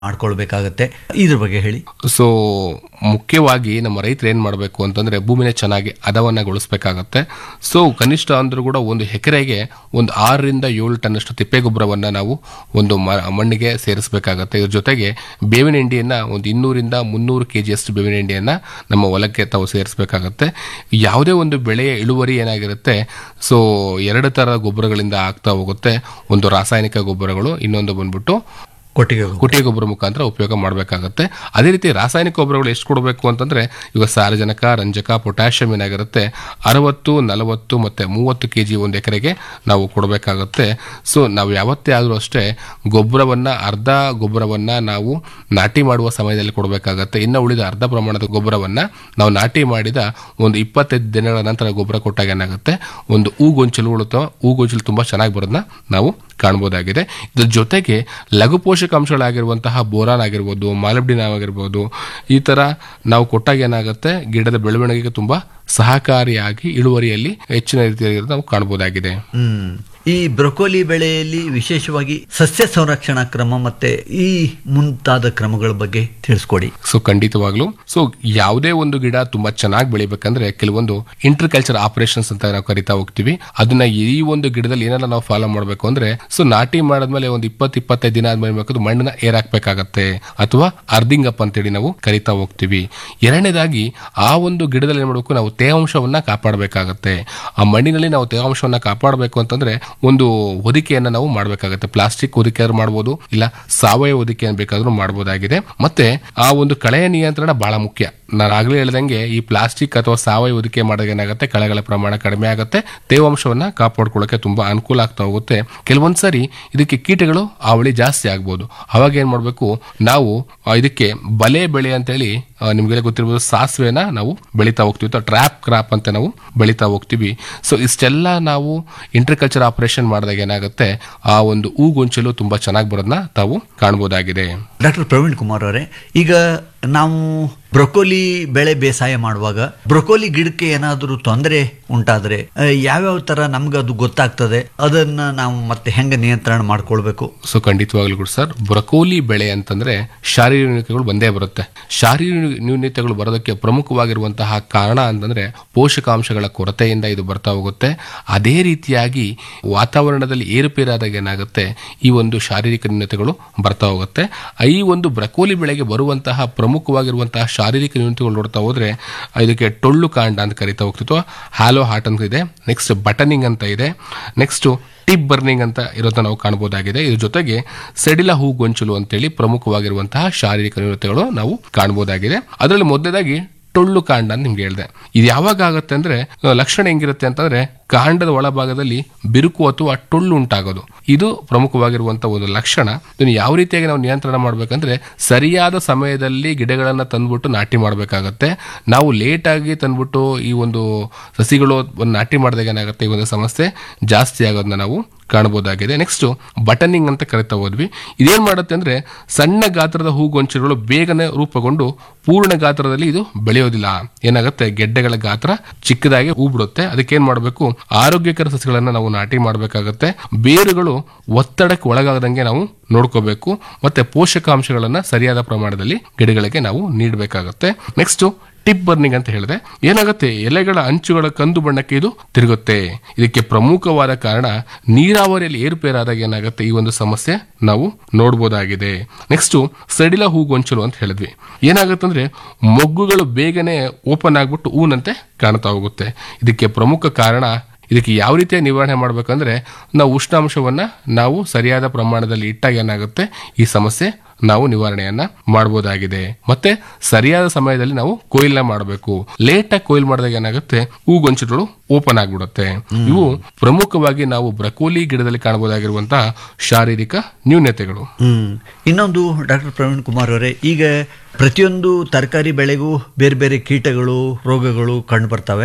ಮಾಡ್ಕೊಳ್ಬೇಕಾಗತ್ತೆ ಇದ್ರ ಬಗ್ಗೆ ಹೇಳಿ ಸೊ ಮುಖ್ಯವಾಗಿ ನಮ್ಮ ರೈತರು ಏನ್ ಮಾಡಬೇಕು ಅಂತಂದ್ರೆ ಭೂಮಿನ ಚೆನ್ನಾಗಿ ಹದವನ್ನಗೊಳಿಸಬೇಕಾಗತ್ತೆ ಸೊ ಕನಿಷ್ಠ ಅಂದ್ರೂ ಕೂಡ ಒಂದು ಎಕರೆಗೆ ಒಂದು ಆರರಿಂದ ಏಳು ಟನ್ನಷ್ಟು ತಿಪ್ಪೆ ಗೊಬ್ಬರವನ್ನ ನಾವು ಒಂದು ಮ- ಮಣ್ಣಿಗೆ ಸೇರಿಸಬೇಕಾಗತ್ತೆ ಇದ್ರ ಜೊತೆಗೆ ಬೇವಿನ ಹಿಂಡಿಯನ್ನ ಒಂದು ಇನ್ನೂರಿಂದ ಮುನ್ನೂರು ಕೆ ಜಿಯಷ್ಟು ಬೇವಿನ ಹಿಂಡಿಯನ್ನ ನಮ್ಮ ಹೊಲಕ್ಕೆ ತಾವು ಸೇರಿಸಬೇಕಾಗತ್ತೆ ಯಾವುದೇ ಒಂದು ಬೆಳೆಯ ಇಳುವರಿ ಏನಾಗಿರುತ್ತೆ ಸೊ ಎರಡು ತರ ಗೊಬ್ಬರಗಳಿಂದ ಆಗ್ತಾ ಹೋಗುತ್ತೆ ಒಂದು ರಾಸಾಯನಿಕ ಗೊಬ್ಬರಗಳು ಇನ್ನೊಂದು ಬಂದ್ಬಿಟ್ಟು ಕೊಟ್ಟಿಗೆ ಗೊಬ್ಬರ. ಕುಟಿಯ ಗೊಬ್ಬರ ಮುಖಾಂತರ ಉಪಯೋಗ ಮಾಡಬೇಕಾಗತ್ತೆ ಅದೇ ರೀತಿ ರಾಸಾಯನಿಕ ಗೊಬ್ಬರಗಳು ಎಷ್ಟು ಕೊಡಬೇಕು ಅಂತಂದ್ರೆ ಈಗ ಸಾರಜನಕ ರಂಜಕ ಪೊಟ್ಯಾಷಿಯಂ ಏನಾಗಿರುತ್ತೆ ಅರವತ್ತು ನಲವತ್ತು ಮತ್ತೆ ಮೂವತ್ತು ಕೆ ಜಿ ಒಂದು ಎಕರೆಗೆ ನಾವು ಕೊಡಬೇಕಾಗತ್ತೆ ಸೊ ನಾವು ಯಾವತ್ತೇ ಆದರೂ ಅಷ್ಟೇ ಗೊಬ್ಬರವನ್ನ ಅರ್ಧ ಗೊಬ್ಬರವನ್ನ ನಾವು ನಾಟಿ ಮಾಡುವ ಸಮಯದಲ್ಲಿ ಕೊಡಬೇಕಾಗತ್ತೆ ಇನ್ನು ಉಳಿದ ಅರ್ಧ ಪ್ರಮಾಣದ ಗೊಬ್ಬರವನ್ನ ನಾವು ನಾಟಿ ಮಾಡಿದ ಒಂದು ಇಪ್ಪತ್ತೈದು ದಿನಗಳ ನಂತರ ಗೊಬ್ಬರ ಕೊಟ್ಟಾಗ ಏನಾಗುತ್ತೆ ಒಂದು ಹೂಗೊಂಚಲು ಉಳುತ್ತೋ ಹೂಗೊಂಚಲು ತುಂಬಾ ಚೆನ್ನಾಗಿ ಬರೋದನ್ನ ನಾವು ಕಾಣಬಹುದಾಗಿದೆ ಇದ್ರ ಜೊತೆಗೆ ಲಘು ಪೋಷಕಾಂಶಗಳಾಗಿರುವಂತಹ ಬೋರಾನ್ ಆಗಿರ್ಬೋದು ಮಾಲಿಬ್ಡಿನ್ ಆಗಿರ್ಬೋದು ಈ ತರ ನಾವು ಕೊಟ್ಟಾಗ ಏನಾಗುತ್ತೆ ಗಿಡದ ಬೆಳವಣಿಗೆಗೆ ತುಂಬಾ ಸಹಕಾರಿಯಾಗಿ ಇಳುವರಿಯಲ್ಲಿ ಹೆಚ್ಚಿನ ರೀತಿಯಲ್ಲಿ ನಾವು ಕಾಣಬಹುದಾಗಿದೆ ಹ್ಮ್ ಈ ಬ್ರೊಕೋಲಿ ಬೆಳೆಯಲ್ಲಿ ವಿಶೇಷವಾಗಿ ಸಸ್ಯ ಸಂರಕ್ಷಣಾ ಕ್ರಮ ಮತ್ತೆ ಈ ಮುಂತಾದ ಕ್ರಮಗಳ ಬಗ್ಗೆ ತಿಳಿಸ್ಕೊಡಿ ಸೊ ಖಂಡಿತವಾಗ್ಲು ಸೊ ಯಾವುದೇ ಒಂದು ಗಿಡ ತುಂಬಾ ಚೆನ್ನಾಗಿ ಬೆಳಿಬೇಕಂದ್ರೆ ಕೆಲವೊಂದು ಇಂಟರ್ಕಲ್ಚರ್ ಆಪರೇಷನ್ಸ್ ಅಂತ ನಾವು ಕರಿತಾ ಹೋಗ್ತೀವಿ ಅದನ್ನ ಈ ಒಂದು ಗಿಡದಲ್ಲಿ ಏನೆಲ್ಲ ನಾವು ಫಾಲೋ ಮಾಡಬೇಕು ಅಂದ್ರೆ ಸೊ ನಾಟಿ ಮಾಡಿದ್ಮೇಲೆ ಒಂದು ಇಪ್ಪತ್ತು ಇಪ್ಪತ್ತೈದು ದಿನ ಆದ್ಮೇಲೆ ಬೇಕಾದ್ರೆ ಮಣ್ಣನ್ನ ಏರಾಕ್ಬೇಕಾಗತ್ತೆ ಅಥವಾ ಅರ್ದಿಂಗ್ ಅಪ್ ಅಂತೇಳಿ ನಾವು ಕರಿತಾ ಹೋಗ್ತೀವಿ ಎರಡನೇದಾಗಿ ಆ ಒಂದು ಗಿಡದಲ್ಲಿ ಏನ್ ಮಾಡಬೇಕು ನಾವು ತೇವಾಂಶವನ್ನ ಕಾಪಾಡಬೇಕಾಗತ್ತೆ ಆ ಮಣ್ಣಿನಲ್ಲಿ ನಾವು ತೇವಾಂಶವನ್ನ ಕಾಪಾಡಬೇಕು ಅಂತಂದ್ರೆ ಒಂದು ಹೊದಿಕೆಯನ್ನ ನಾವು ಮಾಡಬೇಕಾಗತ್ತೆ ಪ್ಲಾಸ್ಟಿಕ್ ಹೊದಿಕೆ ಆದ್ರೂ ಮಾಡ್ಬೋದು ಇಲ್ಲ ಸಾವಯವ ಹೊದಿಕೆ ಬೇಕಾದ್ರೂ ಮಾಡಬಹುದಾಗಿದೆ ಮತ್ತೆ ಆ ಒಂದು ಕಳೆಯ ನಿಯಂತ್ರಣ ಬಹಳ ಮುಖ್ಯ ನಾನು ಆಗ್ಲೇ ಹೇಳ್ದಂಗೆ ಈ ಪ್ಲಾಸ್ಟಿಕ್ ಅಥವಾ ಸಾವಯವ ಹೊದಿಕೆ ಮಾಡಿದಾಗ ಏನಾಗುತ್ತೆ ಕಳೆಗಳ ಪ್ರಮಾಣ ಕಡಿಮೆ ಆಗುತ್ತೆ ತೇವಾಂಶವನ್ನ ಕಾಪಾಡ್ಕೊಳ್ಳೋಕೆ ತುಂಬಾ ಅನುಕೂಲ ಆಗ್ತಾ ಹೋಗುತ್ತೆ ಕೆಲವೊಂದ್ಸರಿ ಇದಕ್ಕೆ ಕೀಟಗಳು ಅವಳಿ ಜಾಸ್ತಿ ಆಗ್ಬೋದು ಅವಾಗ ಏನ್ ಮಾಡ್ಬೇಕು ನಾವು ಆ, ಇದಕ್ಕೆ ಬಲೆ ಬೆಳೆ ಅಂತೇಳಿ ಆ, ನಿಮ್ಗೆಲ್ಲ ಗೊತ್ತಿರ್ಬೋದು ಸಾಸಿವೆನ ನಾವು ಬೆಳಿತಾ ಹೋಗ್ತೀವಿ ಅಥವಾ ಟ್ರ್ಯಾಪ್ ಕ್ರಾಪ್ ಅಂತ ನಾವು ಬೆಳಿತಾ ಹೋಗ್ತೀವಿ ಸೊ ಇಷ್ಟೆಲ್ಲ ನಾವು ಇಂಟರ್ಕಲ್ಚರ್ ಆಪರೇಷನ್ ಮಾಡಿದಾಗ ಏನಾಗುತ್ತೆ ಆ ಒಂದು ಹೂಗೊಂಚಲು ತುಂಬಾ ಚೆನ್ನಾಗಿ ಬರೋದನ್ನ ತಾವು ಕಾಣಬಹುದಾಗಿದೆ ಡಾಕ್ಟರ್ ಪ್ರವೀಣ್ ಕುಮಾರ್ ಅವರೇ ಈಗ ನಾವು ಬ್ರೊಕೋಲಿ ಬೆಳೆ ಬೇಸಾಯ ಮಾಡುವಾಗ ಬ್ರೊಕೋಲಿ ಗಿಡಕ್ಕೆ ಏನಾದರೂ ತೊಂದರೆ ಉಂಟಾದ್ರೆ ಆ, ಯಾವ್ಯಾವ ತರ ನಮ್ಗೆ ಅದು ಗೊತ್ತಾಗ್ತದೆ ಅದನ್ನ ನಾವು ಮತ್ತೆ ಹೆಂಗೆ ನಿಯಂತ್ರಣ ಮಾಡ್ಕೊಳ್ಬೇಕು ಸೊ ಖಂಡಿತವಾಗ್ಲೂ ಕೂಡ ಸರ್ ಬ್ರಕೋಲಿ ಬೆಳೆ ಅಂತಂದ್ರೆ ಶಾರೀರಿಕ ನ್ಯೂನತೆಗಳು ಬಂದೇ ಬರುತ್ತೆ ಶಾರೀರಿಕ ನ್ಯೂನತೆಗಳು ಬರೋದಕ್ಕೆ ಪ್ರಮುಖವಾಗಿರುವಂತಹ ಕಾರಣ ಅಂತಂದ್ರೆ ಪೋಷಕಾಂಶಗಳ ಕೊರತೆಯಿಂದ ಇದು ಬರ್ತಾ ಹೋಗುತ್ತೆ ಅದೇ ರೀತಿಯಾಗಿ ವಾತಾವರಣದಲ್ಲಿ ಏರುಪೇರಾದಾಗ ಏನಾಗುತ್ತೆ ಈ ಒಂದು ಶಾರೀರಿಕ ನ್ಯೂನತೆಗಳು ಬರ್ತಾ ಹೋಗುತ್ತೆ ಈ ಒಂದು ಬ್ರಕೋಲಿ ಬೆಳೆಗೆ ಬರುವಂತಹ ಪ್ರಮುಖವಾಗಿರುವಂತಹ ಶಾರೀರಿಕ ನ್ಯೂನತೆಗಳು ನೋಡ್ತಾ ಹೋದ್ರೆ ಇದಕ್ಕೆ ಟೊಳ್ಳು ಕಾಂಡ ಅಂತ ಕರಿತಾ ಹೋಗ್ತಿತ್ತು ಹ್ಯಾಲೋ ಹಾರ್ಟ್ ಅಂತ ಇದೆ ನೆಕ್ಸ್ಟ್ ಬಟನಿಂಗ್ ಅಂತ ಇದೆ ನೆಕ್ಸ್ಟ್ ಟಿಪ್ ಬರ್ನಿಂಗ್ ಅಂತ ಇರೋದನ್ನ ನಾವು ಕಾಣಬಹುದಾಗಿದೆ ಇದ್ರ ಜೊತೆಗೆ ಸೆಡಿಲ ಹೂ ಗೊಂಚಲು ಅಂತೇಳಿ ಪ್ರಮುಖವಾಗಿರುವಂತಹ ಶಾರೀರಿಕ ನ್ಯೂನತೆಗಳು ನಾವು ಕಾಣಬಹುದಾಗಿದೆ ಅದರಲ್ಲಿ ಮೊದಲನೇದಾಗಿ ಟೊಳ್ಳು ಕಾಂಡ ಅಂತ ನಿಮ್ಗೆ ಹೇಳಿದೆ ಇದು ಯಾವಾಗ ಆಗುತ್ತೆ ಅಂದ್ರೆ ಆ, ಲಕ್ಷಣ ಹೆಂಗಿರುತ್ತೆ ಅಂತಂದ್ರೆ ಕಾಂಡದ ಒಳಭಾಗದಲ್ಲಿ ಬಿರುಕು ಅಥವಾ ಟೊಳ್ಳು ಉಂಟಾಗೋದು ಇದು ಪ್ರಮುಖವಾಗಿರುವಂತಹ ಒಂದು ಲಕ್ಷಣ ಇದನ್ನು ಯಾವ ರೀತಿಯಾಗಿ ನಾವು ನಿಯಂತ್ರಣ ಮಾಡ್ಬೇಕಂದ್ರೆ ಸರಿಯಾದ ಸಮಯದಲ್ಲಿ ಗಿಡಗಳನ್ನ ತಂದ್ಬಿಟ್ಟು ನಾಟಿ ಮಾಡಬೇಕಾಗತ್ತೆ ನಾವು ಲೇಟ್ ಆಗಿ ತಂದ್ಬಿಟ್ಟು ಈ ಒಂದು ಸಸಿಗಳು ಒಂದು ನಾಟಿ ಮಾಡಿದಾಗ ಏನಾಗುತ್ತೆ ಈ ಒಂದು ಸಮಸ್ಯೆ ಜಾಸ್ತಿ ಆಗೋದನ್ನ ನಾವು ಕಾಣಬಹುದಾಗಿದೆ ನೆಕ್ಸ್ಟ್ ಬಟನಿಂಗ್ ಅಂತ ಕರಿತಾ ಹೋದ್ವಿ ಇದೇನ್ ಮಾಡುತ್ತೆ ಅಂದ್ರೆ ಸಣ್ಣ ಗಾತ್ರದ ಹೂಗೊಂಚಲುಗಳು ಬೇಗನೆ ರೂಪುಗೊಂಡು ಪೂರ್ಣ ಗಾತ್ರದಲ್ಲಿ ಇದು ಬೆಳೆಯೋದಿಲ್ಲ ಏನಾಗುತ್ತೆ ಗೆಡ್ಡೆಗಳ ಗಾತ್ರ ಚಿಕ್ಕದಾಗಿ ಹೂ ಬಿಡುತ್ತೆ ಅದಕ್ಕೆ ಏನ್ ಮಾಡಬೇಕು ಆರೋಗ್ಯಕರ ಸಸ್ಯಗಳನ್ನ ನಾವು ನಾಟಿ ಮಾಡಬೇಕಾಗತ್ತೆ ಬೇರುಗಳು ಒತ್ತಡಕ್ಕೆ ಒಳಗಾಗದಂಗೆ ನಾವು ನೋಡ್ಕೋಬೇಕು ಮತ್ತೆ ಪೋಷಕಾಂಶಗಳನ್ನ ಸರಿಯಾದ ಪ್ರಮಾಣದಲ್ಲಿ ಗಿಡಗಳಿಗೆ ನಾವು ನೀಡಬೇಕಾಗತ್ತೆ ನೆಕ್ಸ್ಟ್ ಟಿಪ್ ಬರ್ನಿಂಗ್ ಅಂತ ಹೇಳಿದೆ ಏನಾಗುತ್ತೆ ಎಲೆಗಳ ಅಂಚುಗಳ ಕಂದು ಬಣ್ಣಕ್ಕೆ ಇದು ತಿರುಗುತ್ತೆ ಇದಕ್ಕೆ ಪ್ರಮುಖವಾದ ಕಾರಣ ನೀರಾವರಿಯಲ್ಲಿ ಏರುಪೇರಾದಾಗ ಏನಾಗುತ್ತೆ ಈ ಒಂದು ಸಮಸ್ಯೆ ನಾವು ನೋಡಬಹುದಾಗಿದೆ ನೆಕ್ಸ್ಟ್ ಸಡಿಲ ಹೂಗೊಂಚಲು ಅಂತ ಹೇಳಿದ್ವಿ ಏನಾಗುತ್ತೆ ಅಂದ್ರೆ ಮೊಗ್ಗುಗಳು ಬೇಗನೆ ಓಪನ್ ಆಗ್ಬಿಟ್ಟು ಹೂನಂತೆ ಕಾಣ್ತಾ ಹೋಗುತ್ತೆ ಇದಕ್ಕೆ ಪ್ರಮುಖ ಕಾರಣ ಇದಕ್ಕೆ ಯಾವ ರೀತಿಯ ನಿವಾರಣೆ ಮಾಡಬೇಕಂದ್ರೆ ನಾವು ಉಷ್ಣಾಂಶವನ್ನ ನಾವು ಸರಿಯಾದ ಪ್ರಮಾಣದಲ್ಲಿ ಇಟ್ಟಾಗ ಏನಾಗುತ್ತೆ ಈ ಸಮಸ್ಯೆ ನಾವು ನಿವಾರಣೆಯನ್ನ ಮಾಡಬಹುದಾಗಿದೆ ಮತ್ತೆ ಸರಿಯಾದ ಸಮಯದಲ್ಲಿ ನಾವು ಕೊಯ್ಲನ್ನ ಮಾಡಬೇಕು ಲೇಟ್ ಆಗಿ ಕೊಯ್ಲು ಮಾಡಿದಾಗ ಏನಾಗುತ್ತೆ ಹೂಗೊಂಚಲುಗಳು ಓಪನ್ ಆಗ್ಬಿಡುತ್ತೆ ಇವು ಪ್ರಮುಖವಾಗಿ ನಾವು ಬ್ರಕೋಲಿ ಗಿಡದಲ್ಲಿ ಕಾಣಬಹುದಾಗಿರುವಂತಹ ಶಾರೀರಿಕ ನ್ಯೂನ್ಯತೆಗಳು ಹ್ಮ್ ಇನ್ನೊಂದು ಡಾಕ್ಟರ್ ಪ್ರವೀಣ್ ಕುಮಾರ್ ಅವರೇ ಈಗ ಪ್ರತಿಯೊಂದು ತರಕಾರಿ ಬೆಳೆಗೂ ಬೇರೆ ಬೇರೆ ಕೀಟಗಳು ರೋಗಗಳು ಕಂಡು ಬರ್ತವೆ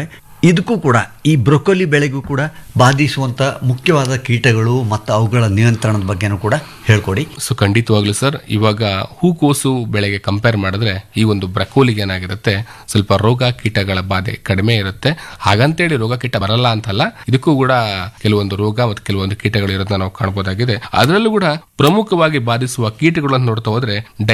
ಇದಕ್ಕೂ ಕೂಡ ಈ ಬ್ರೊಕೊಲಿ ಬೆಳೆಗೂ ಕೂಡ ಬಾಧಿಸುವಂತ ಮುಖ್ಯವಾದ ಕೀಟಗಳು ಮತ್ತು ಅವುಗಳ ನಿಯಂತ್ರಣದ ಬಗ್ಗೆನೂ ಕೂಡ ಹೇಳ್ಕೊಡಿ ಸೊ ಖಂಡಿತವಾಗ್ಲೂ ಸರ್ ಇವಾಗ ಹೂಕೋಸು ಬೆಳೆಗೆ ಕಂಪೇರ್ ಮಾಡಿದ್ರೆ ಈ ಒಂದು ಬ್ರಕೋಲಿಗೆ ಏನಾಗಿರುತ್ತೆ ಸ್ವಲ್ಪ ರೋಗ ಕೀಟಗಳ ಬಾಧೆ ಕಡಿಮೆ ಇರುತ್ತೆ ಹಾಗಂತೇಳಿ ರೋಗ ಕೀಟ ಬರಲ್ಲ ಅಂತಲ್ಲ ಇದಕ್ಕೂ ಕೂಡ ಕೆಲವೊಂದು ರೋಗ ಮತ್ತು ಕೆಲವೊಂದು ಕೀಟಗಳು ಇರೋದನ್ನ ನಾವು ಕಾಣಬಹುದಾಗಿದೆ ಅದರಲ್ಲೂ ಕೂಡ ಪ್ರಮುಖವಾಗಿ ಬಾಧಿಸುವ ಕೀಟಗಳನ್ನು ನೋಡ್ತಾ ಹೋದ್ರೆ